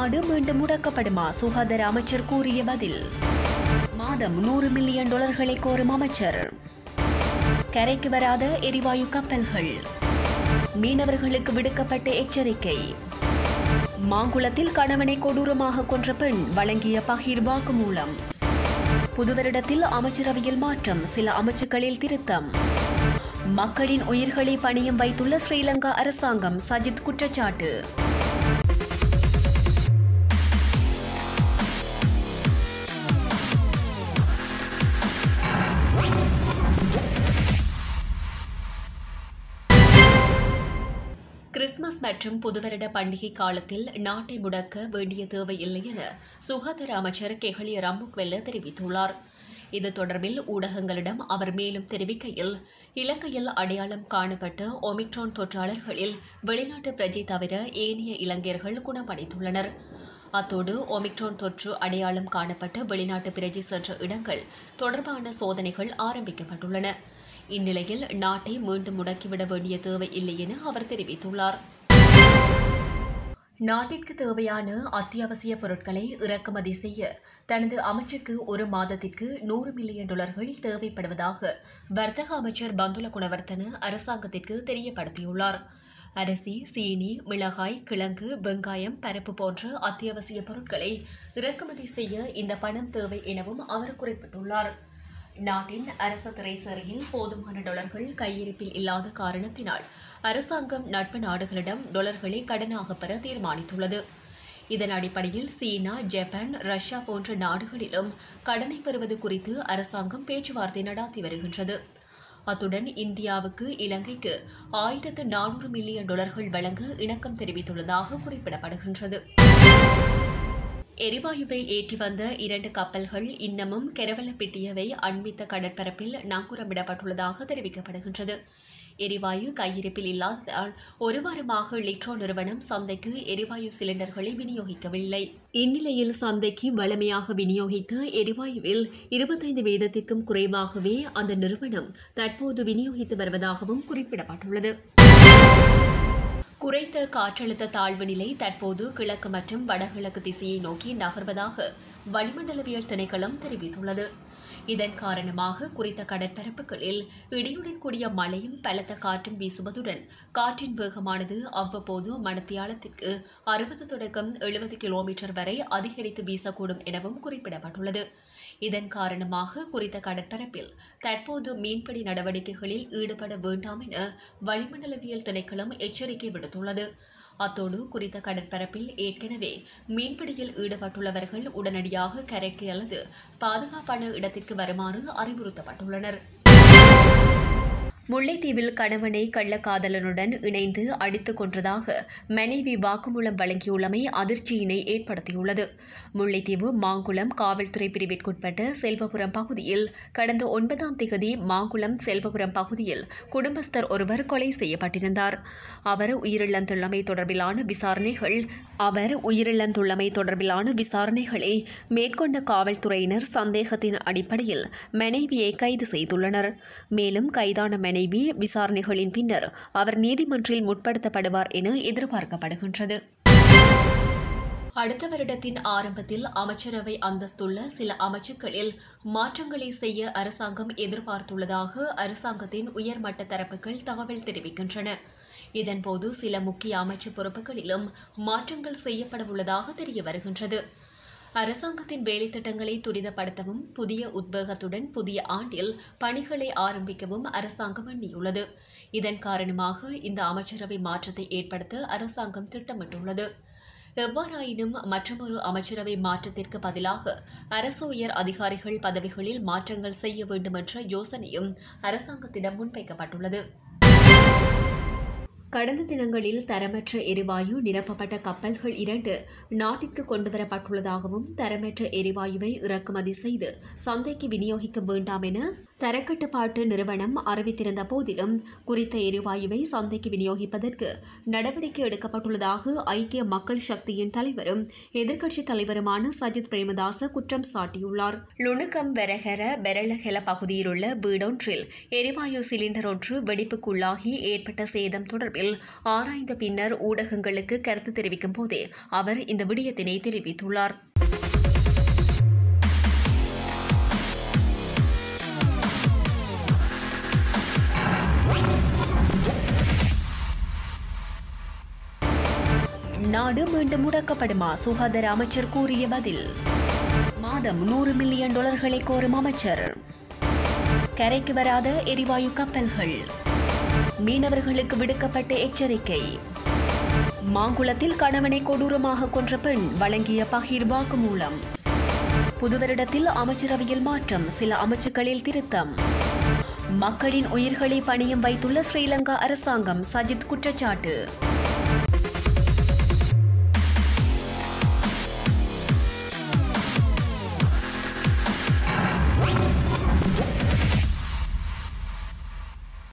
நாடு மீண்டும் முடக்கப்படுமா சுகாதார அமைச்சர் கூறிய பதில் மாதம் நூறு மில்லியன் டாலர்களை கோரும் அமைச்சர் கரைக்கு வராத எரிவாயு கப்பல்கள் மீனவர்களுக்கு விடுக்கப்பட்ட எச்சரிக்கை மாங்குளத்தில் கணவனை கொடூரமாக கொன்ற பெண் வழங்கிய பகிர் வாக்குமூலம் புதுவருடத்தில் அமைச்சரவையில் மாற்றம் சில அமைச்சுக்களில் திருத்தம் மக்களின் உயிர்களை பணியம் வைத்துள்ள ஸ்ரீலங்கா அரசாங்கம் சஜித் குற்றச்சாட்டு கிறிஸ்துமஸ் மற்றும் புதுவருட பண்டிகை காலத்தில் நாட்டை முடக்க வேண்டிய தேவையில்லை என சுகாதார அமைச்சர் கெஹலிய ரம்புக்வெல்ல தெரிவித்துள்ளார் இது தொடர்பில் ஊடகங்களிடம் அவர் மேலும் தெரிவிக்கையில் இலங்கையில் அடையாளம் காணப்பட்ட ஒமிக்ரான் தொற்றாளர்களில் வெளிநாட்டு பிரஜை தவிர ஏனைய இலங்கையர்கள் குணமடைந்துள்ளனர் அத்தோடு ஒமிக்ரான் தொற்று அடையாளம் காணப்பட்ட வெளிநாட்டு பிரஜை சென்ற இடங்கள் தொடர்பான சோதனைகள் ஆரம்பிக்கப்பட்டுள்ளன இந்நிலையில் நாட்டை மீண்டும் முடக்கிவிட வேண்டிய தேவை இல்லை என அவர் தெரிவித்துள்ளார் நாட்டிற்கு தேவையான அத்தியாவசிய பொருட்களை இறக்குமதி செய்ய தனது அமைச்சுக்கு ஒரு மாதத்திற்கு நூறு மில்லியன் டாலர்கள் தேவைப்படுவதாக வர்த்தக அமைச்சர் பந்துல குணவர்த்தன அரசாங்கத்திற்கு தெரியப்படுத்தியுள்ளார் அரிசி சீனி மிளகாய் கிழங்கு வெங்காயம் பருப்பு போன்ற அத்தியாவசிய பொருட்களை இறக்குமதி செய்ய இந்த பணம் தேவை எனவும் அவர் குறிப்பிட்டுள்ளார் நாட்டின் அரச திரைசேரியில் போதுமான டாலர்கள் கையிருப்பில் இல்லாத காரணத்தினால் அரசாங்கம் நட்பு நாடுகளிடம் டாலர்களை கடனாக பெற தீர்மானித்துள்ளது இதன் அடிப்படையில் சீனா ஜப்பான் ரஷ்யா போன்ற நாடுகளிலும் கடனை பெறுவது குறித்து அரசாங்கம் பேச்சுவார்த்தை நடாத்தி வருகின்றது அத்துடன் இந்தியாவுக்கு இலங்கைக்கு ஆயிரத்து நானூறு மில்லியன் டாலர்கள் வழங்க இணக்கம் தெரிவித்துள்ளதாக குறிப்பிடப்படுகின்றது எரிவாயுவை ஏற்றி வந்த இரண்டு கப்பல்கள் இன்னமும் கெரவலப்பிட்டியவை அண்மித்த கடற்பரப்பில் நங்கூரமிடப்பட்டுள்ளதாக தெரிவிக்கப்படுகின்றது எரிவாயு கையிருப்பில் இல்லாததால் ஒரு வாரமாக லிட்ரோ நிறுவனம் சந்தைக்கு எரிவாயு சிலிண்டர்களை விநியோகிக்கவில்லை இந்நிலையில் சந்தைக்கு வளமையாக விநியோகித்த எரிவாயுவில் இருபத்தைந்து வீதத்திற்கும் குறைவாகவே அந்த நிறுவனம் தற்போது விநியோகித்து வருவதாகவும் குறிப்பிடப்பட்டுள்ளது குறைத்த காற்றழுத்த தாழ்வு நிலை தற்போது கிழக்கு மற்றும் வடகிழக்கு திசையை நோக்கி நகர்வதாக வளிமண்டலவியல் திணைக்களம் தெரிவித்துள்ளது இதன் காரணமாக குறித்த கடற்பரப்புகளில் இடியுடன் கூடிய மழையும் பலத்த காற்றும் வீசுவதுடன் காற்றின் வேகமானது அவ்வப்போது மணத்தியாலத்திற்கு அறுபது தொடக்கம் எழுபது கிலோமீட்டர் வரை அதிகரித்து வீசக்கூடும் எனவும் குறிப்பிடப்பட்டுள்ளது இதன் காரணமாக குறித்த கடற்பரப்பில் தற்போது மீன்பிடி நடவடிக்கைகளில் ஈடுபட வேண்டாம் என வளிமண்டலவியல் திணைக்களம் எச்சரிக்கை விடுத்துள்ளது அத்தோடு குறித்த கடற்பரப்பில் ஏற்கனவே மீன்பிடியில் ஈடுபட்டுள்ளவர்கள் உடனடியாக கரைக்கு அல்லது பாதுகாப்பான இடத்திற்கு வருமாறு அறிவுறுத்தப்பட்டுள்ளனர் முல்லைத்தீவில் கணவனை கள்ளக்காதலனுடன் இணைந்து அடித்துக் கொன்றதாக மனைவி வாக்குமூலம் வழங்கியுள்ளமை அதிர்ச்சியினை ஏற்படுத்தியுள்ளது முல்லைத்தீவு மாங்குளம் காவல்துறை பிரிவிற்குட்பட்ட செல்வபுரம் பகுதியில் கடந்த ஒன்பதாம் திகதி மாங்குளம் செல்வபுரம் பகுதியில் குடும்பஸ்தர் ஒருவர் கொலை செய்யப்பட்டிருந்தார் அவர் உயிரிழந்துள்ளமை தொடர்பிலான விசாரணைகள் அவர் உயிரிழந்துள்ளமை தொடர்பிலான விசாரணைகளை மேற்கொண்ட காவல்துறையினர் சந்தேகத்தின் அடிப்படையில் மனைவியை கைது செய்துள்ளனர் மேலும் கைதான மனைவி விசாரணைகளின் பின்னர் அவர் நீதிமன்றில் முற்படுத்தப்படுவார் என எதிர்பார்க்கப்படுகின்றது அடுத்த வருடத்தின் ஆரம்பத்தில் அமைச்சரவை அந்தஸ்துள்ள சில அமைச்சுக்களில் மாற்றங்களை செய்ய அரசாங்கம் எதிர்பார்த்துள்ளதாக அரசாங்கத்தின் உயர்மட்ட தரப்புகள் தகவல் தெரிவிக்கின்றன இதன்போது சில முக்கிய அமைச்சு பொறுப்புகளிலும் மாற்றங்கள் செய்யப்படவுள்ளதாக தெரிய வருகின்றது அரசாங்கத்தின் வேலைத்திட்டங்களை துரிதப்படுத்தவும் புதிய உத்வேகத்துடன் புதிய ஆண்டில் பணிகளை ஆரம்பிக்கவும் அரசாங்கம் எண்ணியுள்ளது இதன் காரணமாக இந்த அமைச்சரவை மாற்றத்தை ஏற்படுத்த அரசாங்கம் திட்டமிட்டுள்ளது எவ்வாறாயினும் மற்றொரு அமைச்சரவை மாற்றத்திற்கு பதிலாக அரசு உயர் அதிகாரிகள் பதவிகளில் மாற்றங்கள் செய்ய வேண்டும் என்ற யோசனையும் அரசாங்கத்திடம் முன்வைக்கப்பட்டுள்ளது கடந்த தினங்களில் தரமற்ற எரிவாயு நிரப்பப்பட்ட கப்பல்கள் இரண்டு நாட்டிற்கு கொண்டுவரப்பட்டுள்ளதாகவும் தரமற்ற எரிவாயுவை இறக்குமதி செய்து சந்தைக்கு விநியோகிக்க வேண்டாம் என தரக்கட்டுப்பாட்டு நிறுவனம் அறிவித்திருந்த போதிலும் குறித்த எரிவாயுவை சந்தைக்கு விநியோகிப்பதற்கு நடவடிக்கை எடுக்கப்பட்டுள்ளதாக ஐக்கிய மக்கள் சக்தியின் தலைவரும் எதிர்க்கட்சித் தலைவருமான சஜித் பிரேமதாச குற்றம் சாட்டியுள்ளார் லுணுக்கம் வெரகர பெரளஹெல பகுதியில் உள்ள வீடொன்றில் எரிவாயு சிலிண்டர் ஒன்று வெடிப்புக்குள்ளாகி ஏற்பட்ட சேதம் தொடர்பில் ஆராய்ந்த பின்னர் ஊடகங்களுக்கு கருத்து தெரிவிக்கும் போதே அவர் இந்த விடயத்தினை தெரிவித்துள்ளார் நாடு மீண்டும் முடக்கப்படுமா சுகாதார அமைச்சர் கூறிய பதில் மாதம் நூறு மில்லியன் டாலர்களை கோரும் அமைச்சர் கரைக்கு வராத எரிவாயு கப்பல்கள் மீனவர்களுக்கு விடுக்கப்பட்ட எச்சரிக்கை மாங்குளத்தில் கணவனை கொடூரமாக கொன்ற பெண் வழங்கிய பகிர் வாக்குமூலம் புதுவருடத்தில் அமைச்சரவையில் மாற்றம் சில அமைச்சுக்களில் திருத்தம் மக்களின் உயிர்களை பணியம் வைத்துள்ள ஸ்ரீலங்கா அரசாங்கம் சஜித் குற்றச்சாட்டு